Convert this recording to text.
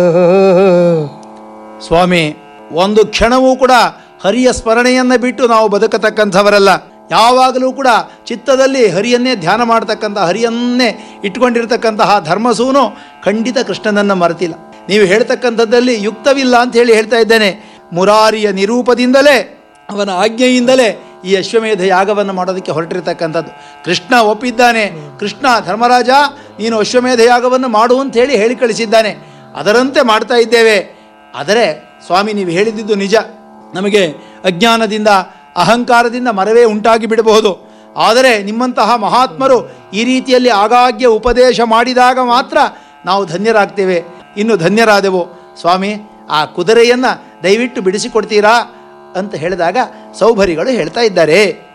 ಸ್ವಾಮಿ ಒಂದು ಕ್ಷಣವೂ ಕೂಡ ಹರಿಯ ಸ್ಮರಣೆಯನ್ನು ಬಿಟ್ಟು ನಾವು ಬದುಕತಕ್ಕಂಥವರಲ್ಲ ಯಾವಾಗಲೂ ಕೂಡ ಚಿತ್ತದಲ್ಲಿ ಹರಿಯನ್ನೇ ಧ್ಯಾನ ಮಾಡತಕ್ಕಂಥ ಹರಿಯನ್ನೇ ಇಟ್ಕೊಂಡಿರ್ತಕ್ಕಂತಹ ಧರ್ಮಸೂನು ಖಂಡಿತ ಕೃಷ್ಣನನ್ನು ಮರೆತಿಲ್ಲ ನೀವು ಹೇಳ್ತಕ್ಕಂಥದ್ದಲ್ಲಿ ಯುಕ್ತವಿಲ್ಲ ಅಂತ ಹೇಳಿ ಹೇಳ್ತಾ ಇದ್ದೇನೆ ಮುರಾರಿಯ ನಿರೂಪದಿಂದಲೇ ಅವನ ಆಜ್ಞೆಯಿಂದಲೇ ಈ ಅಶ್ವಮೇಧ ಯಾಗವನ್ನು ಮಾಡೋದಕ್ಕೆ ಹೊರಟಿರ್ತಕ್ಕಂಥದ್ದು ಕೃಷ್ಣ ಒಪ್ಪಿದ್ದಾನೆ ಕೃಷ್ಣ ಧರ್ಮರಾಜ ನೀನು ಅಶ್ವಮೇಧ ಯಾಗವನ್ನು ಮಾಡು ಅಂತ ಹೇಳಿ ಹೇಳಿ ಕಳಿಸಿದ್ದಾನೆ ಅದರಂತೆ ಮಾಡ್ತಾ ಇದ್ದೇವೆ ಆದರೆ ಸ್ವಾಮಿ ನೀವು ಹೇಳಿದ್ದು ನಿಜ ನಮಗೆ ಅಜ್ಞಾನದಿಂದ ಅಹಂಕಾರದಿಂದ ಮರವೇ ಉಂಟಾಗಿ ಬಿಡಬಹುದು ಆದರೆ ನಿಮ್ಮಂತಹ ಮಹಾತ್ಮರು ಈ ರೀತಿಯಲ್ಲಿ ಆಗಾಗ್ಗೆ ಉಪದೇಶ ಮಾಡಿದಾಗ ಮಾತ್ರ ನಾವು ಧನ್ಯರಾಗ್ತೇವೆ ಇನ್ನು ಧನ್ಯರಾದೆವು ಸ್ವಾಮಿ ಆ ಕುದುರೆಯನ್ನು ದಯವಿಟ್ಟು ಬಿಡಿಸಿಕೊಡ್ತೀರಾ ಅಂತ ಹೇಳಿದಾಗ ಸೌಭರಿಗಳು ಹೇಳ್ತಾ ಇದ್ದಾರೆ